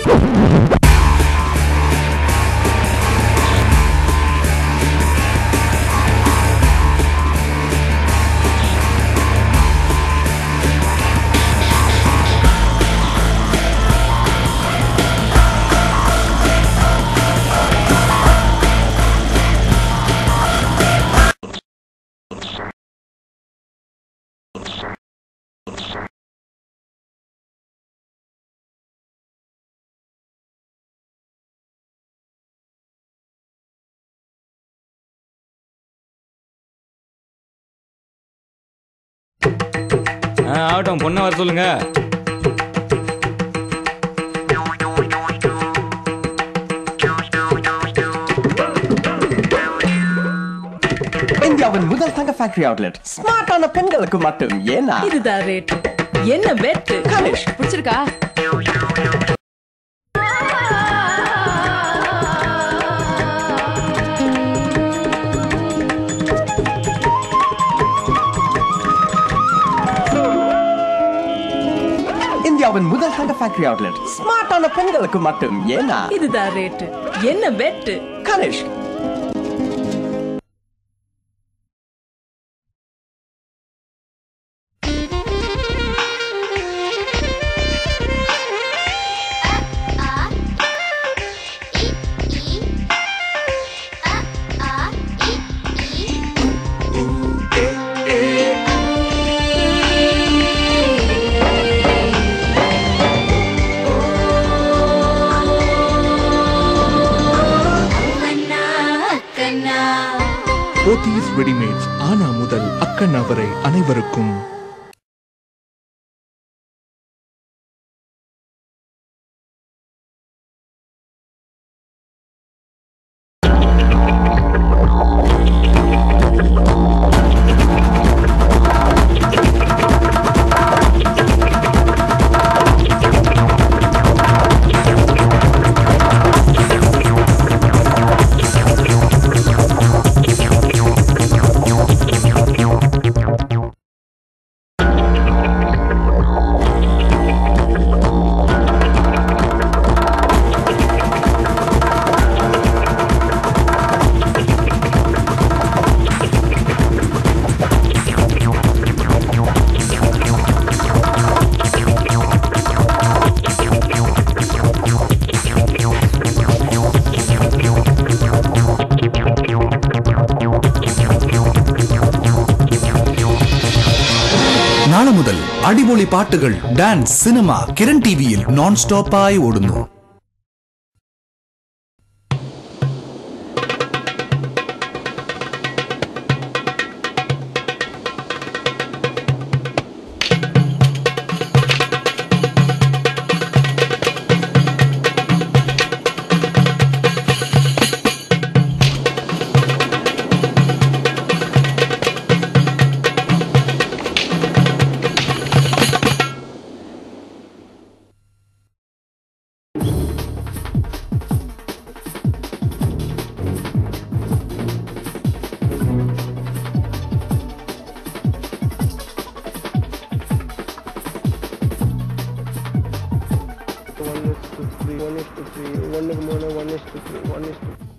ஆ, ஆகட்டும் பொண்ணை வர சொல்லுங்க இந்தியாவின் முதல் தங்க ஃபேக்டரி அவுட்லெட் ஸ்மார்ட்டான பெண்களுக்கு மட்டும் ஏன்னா இதுதான் ரேட் என்ன பெட் கனிஷ் பிடிச்சிருக்கா இந்தியாவின் முதல் தங்க ஃபேக்டரி அவுட்லெட் ஸ்மார்ட்டான பெண்களுக்கு மட்டும் ஏன்னா இதுதான் ரேட் என்ன பெட் கனிஷ் போத்தீஸ் ரெடிமேட்ஸ் ஆனா முதல் அக்கண்ணா வரை அனைவருக்கும் നാളെ മുതൽ അടിപൊളി പാട്ടുകൾ ഡാൻസ് സിനിമ കിരൺ ടിവിയിൽ നോൺ സ്റ്റോപ്പായി ഓടുന്നു one is to three, one is to three, one is mono, one is to three, one is to